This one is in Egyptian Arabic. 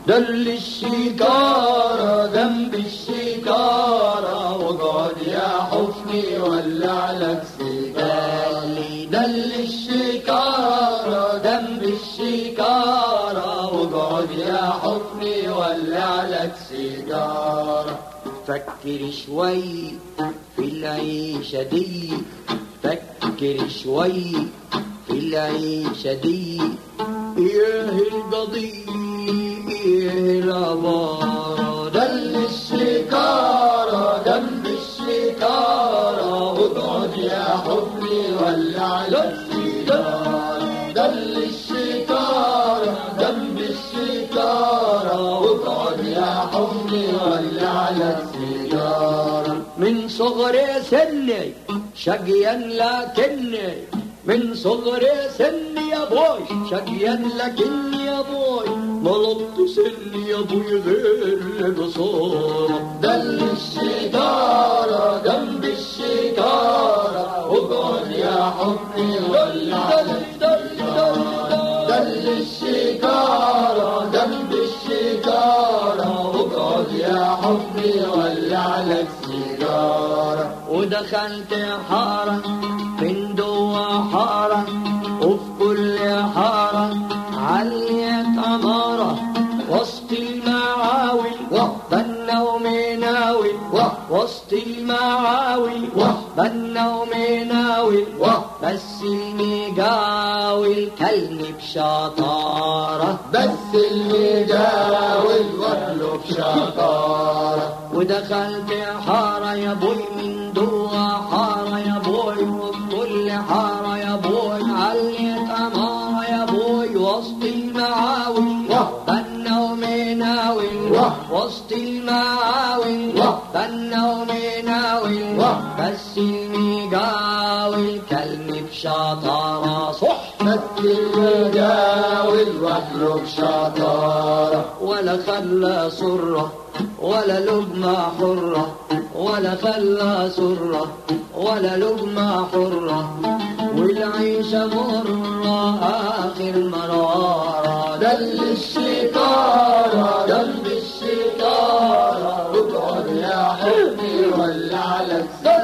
دل الشكارة جنب الشكارة واقعد يا حسني ولع لك سيجارة دل الشكارة جنب الشكارة واقعد يا حسني ولع لك سيجارة فكر شوي في العيشة دي فكر شوي في العيشة دي ايه القضية ايه العبارة دل الشكارة جنب الشكارة واقعد يا حبي ولع لك سيجارة دل الشكارة جنب الشكارة واقعد يا حبي ولع لك سيجارة من صغر سني شقيا لكني من صغر سني يا بوي شقيا لكني يا بوي ملطت سني يا بوي غير بصورة دل الشجارة جنب الشجارة اقعد يا حبي ولع دل الشجارة جنب الشجارة اقعد يا حبي ولع لك سيجارة ودخلت حارة من دوا حارة وفي كل حارة عليت عمارة وسط المعاوي بنا ومناوي وسط المعاوي بنا ومناوي بس المجاوي كلني بشطارة بس المجاوي وكله بشطارة ودخلت حارة يا بوي من دوا حارة يا بوي وفي كل حارة يا بوي عليت أمارة يا بوي وسط المعاوي بنا ومناوي وسط المعاوي بنا ومناوي بس المجاوي كلمي بشطارة صح بس المجاوي وكله بشطارة ولا خلى سرة ولا لقمة حرة ولا خلى سرة ولا لقمة حرة والعيشة مرة آخر مرارة دل الشكارة جنب الشكارة اقعد يا حبي ولع لك